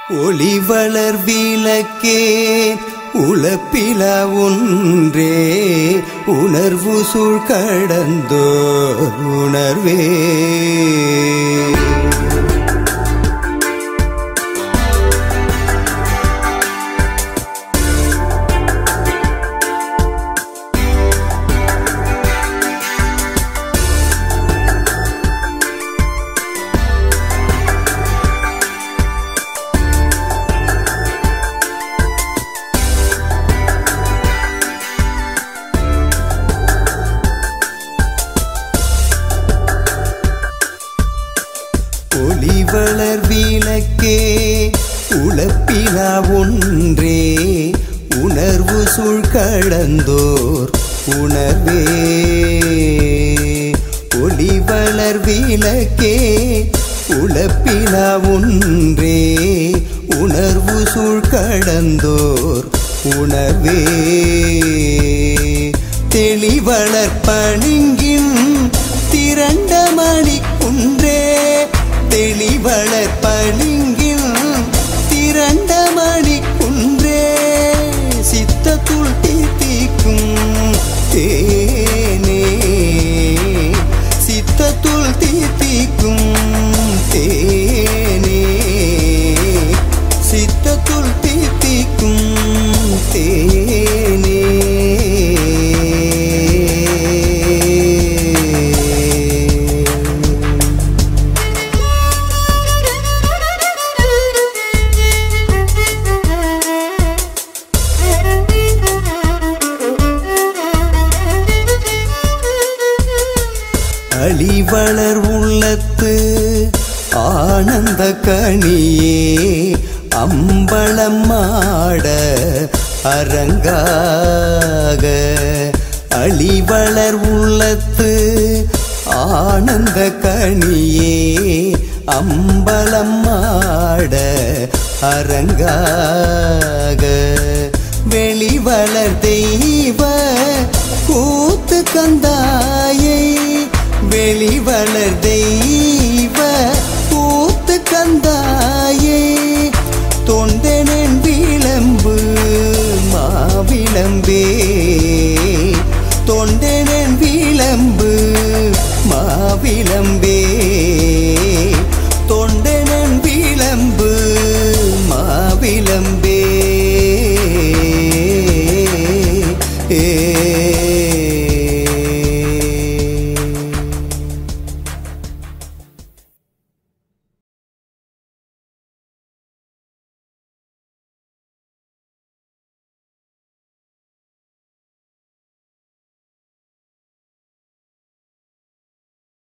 ஒளிவளர் விளக்கே உழப்பில ஒன்றே உணர்வு சூழ் கடந்தோர் உணர்வே ஒளிவளர் விளக்கே உழப்பிலா ஒன்றே உணர்வு சூழ் கடந்தோர் உணர்வே ஒளிவளர் விளக்கே உழப்பிலா ஒன்றே உணர்வு சூழ் கடந்தோர் உணர்வே தெளிவளர் பணிங்கின் திரண்ட மணிக்குன்றே தெளிவளர் பளிங்கில் திரண்ட மணிக்குன்றே சித்தத்துள் தீத்திக்கும் தேனே சித்தத்துள் தீத்திக்கும் தேனே சித்தத்துள் தீத்திக்கும் தேனே அழிவளர் உள்ளத்து ஆனந்த கனியே அம்பளம் ஆட அரங்காக அழிவளர் உள்ளத்து ஆனந்த கனியே அம்பலம் ஆட அரங்காக வெளிவளர் தெய்வ கூத்து கந்தாயை வெளிவளர் தெய்வ கூத்து கந்தாயே தொண்டனன் விளம்பு மாவிளம்பே தொண்டனன் விளம்பு மாவிளம்பே தொண்டனன் விளம்பு மாவிளம்பே